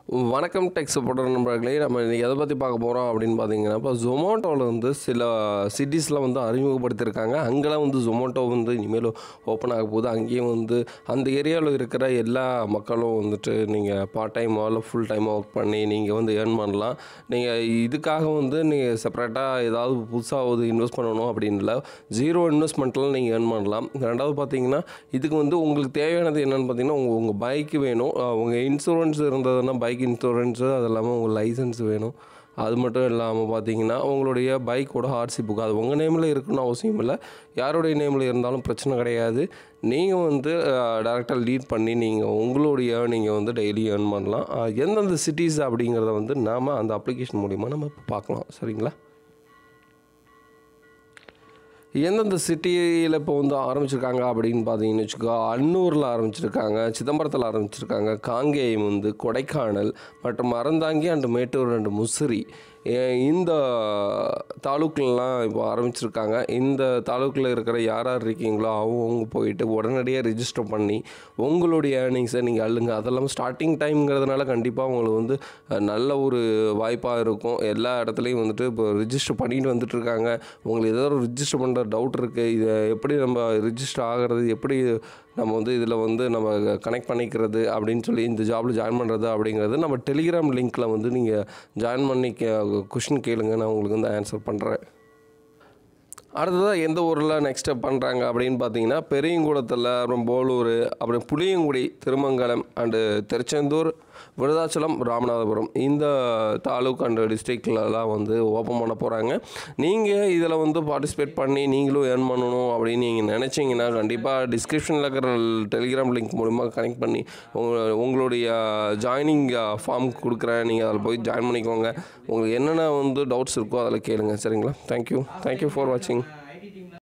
வணக்கம் tech supporter நண்பர்களே நம்ம இன்றைக்கி எதை பற்றி பார்க்க போகிறோம் அப்படின்னு பார்த்தீங்கன்னா இப்போ ஜொமோட்டோவில் வந்து சில சிட்டிஸில் வந்து அறிமுகப்படுத்தியிருக்காங்க அங்கெல்லாம் வந்து ஜொமோட்டோ வந்து இனிமேல் ஓப்பன் ஆக போகுது அங்கேயும் வந்து அந்த ஏரியாவில் இருக்கிற எல்லா மக்களும் வந்துட்டு நீங்கள் பார்ட் டைமாக இல்லை ஃபுல் டைமாக ஒர்க் பண்ணி நீங்கள் வந்து ஏர்ன் பண்ணலாம் நீங்கள் இதுக்காக வந்து நீங்கள் செப்பரேட்டாக ஏதாவது புதுசாக வந்து இன்வெஸ்ட் பண்ணணும் அப்படின்னு இல்லை ஜீரோ இன்வெஸ்ட்மெண்ட்டில் நீங்கள் ஏர்ன் பண்ணலாம் ரெண்டாவது பார்த்தீங்கன்னா இதுக்கு வந்து உங்களுக்கு தேவையானது என்னென்னு பார்த்தீங்கன்னா உங்கள் உங்கள் பைக்கு வேணும் அஹ் உங்கள் இன்சூரன்ஸ் இருந்ததுன்னா பைக் இன்சூரன்ஸு அது இல்லாமல் உங்கள் லைசன்ஸ் வேணும் அது மட்டும் இல்லாமல் பார்த்தீங்கன்னா உங்களுடைய பைக்கோட ஆர்சி புக் அது உங்கள் நேமில் இருக்கணும்னு அவசியம் இல்லை யாருடைய நேமில் இருந்தாலும் பிரச்சனை கிடையாது நீங்கள் வந்து டேரெக்டாக லீட் பண்ணி நீங்கள் உங்களுடைய நீங்கள் வந்து டெய்லி ஏர்ன் பண்ணலாம் அஹ் எந்தெந்த சிட்டிஸ் அப்படிங்கிறத வந்து நாம் அந்த அப்ளிகேஷன் மூலிமா நம்ம பார்க்கலாம் சரிங்களா எந்தெந்த சிட்டியில் இப்போ வந்து ஆரம்பிச்சிருக்காங்க அப்படின்னு பார்த்தீங்கன்னு வச்சுக்கோ அன்னூரில் ஆரம்பிச்சிருக்காங்க சிதம்பரத்தில் ஆரம்பிச்சிருக்காங்க காங்கேயம் வந்து கொடைக்கானல் மற்றும் அறந்தாங்கி அண்டு மேட்டூர் அண்டு முசிறி ஏ- இந்த தாலுக்குலலாம் இப்போ ஆரம்பிச்சிருக்காங்க இந்த தாலுக்கில் இருக்கிற யார் யார் இருக்கீங்களோ அவங்க போயிட்டு உடனடியாக ரிஜிஸ்டர் பண்ணி உங்களுடைய ஏர்னிங்ஸை நீங்கள் அள்ளுங்க அதெல்லாம் ஸ்டார்டிங் டைம்ங்கிறதுனால கண்டிப்பாக உங்களுக்கு வந்து அஹ், நல்ல ஒரு வாய்ப்பாக இருக்கும் எல்லா இடத்துலையும் வந்துட்டு இப்போ ரிஜிஸ்டர் பண்ணிட்டு வந்துட்டு இருக்காங்க உங்களுக்கு ஏதாவது ரிஜிஸ்டர் பண்ணுற டவுட் இருக்குது இதை எப்படி நம்ம ரிஜிஸ்டர் ஆகிறது எப்படி நம்ம வந்து இதில் வந்து நம்ம கனெக்ட் பண்ணிக்கிறது அப்படின்னு சொல்லி இந்த ஜாபில் ஜாயின் பண்ணுறது அப்படிங்கிறது நம்ம டெலிகிராம் லிங்க்கில் வந்து நீங்கள் ஜாயின் பண்ணி கொஷின் கேளுங்க நான் உங்களுக்கு வந்து ஆன்சர் பண்ணுறேன் அடுத்ததாக எந்த ஊரில் நெக்ஸ்ட் பண்ணுறாங்க அப்படின்னு பார்த்தீங்கன்னா பெரியங்குளத்தில் அப்புறம் போலூர் அப்புறம் புளியங்குடி திருமங்கலம் அண்டு திருச்செந்தூர் விருதாச்சலம் ராமநாதபுரம் இந்த தாலுக் அண்டு டிஸ்ட்ரிக்ட்லலாம் வந்து ஓப்பன் பண்ண போகிறாங்க நீங்கள் இதில் வந்து பார்ட்டிசிபேட் பண்ணி நீங்களும் ஏர்ன் பண்ணணும் அப்படின்னு நீங்கள் நினச்சிங்கன்னா கண்டிப்பாக டிஸ்கிரிப்ஷனில் இருக்கிற டெலிகிராம் லிங்க் மூலிமா கனெக்ட் பண்ணி உங்க- உங்களுடைய ஜாயினிங் ஃபார்ம் கொடுக்குறேன் நீங்கள் அதில் போய் ஜாயின் பண்ணிக்கோங்க உங்களுக்கு என்னென்ன வந்து டவுட்ஸ் இருக்கோ அதில் கேளுங்க சரிங்களா தேங்க்யூ தேங்க்யூ ஃபார் வாட்சிங்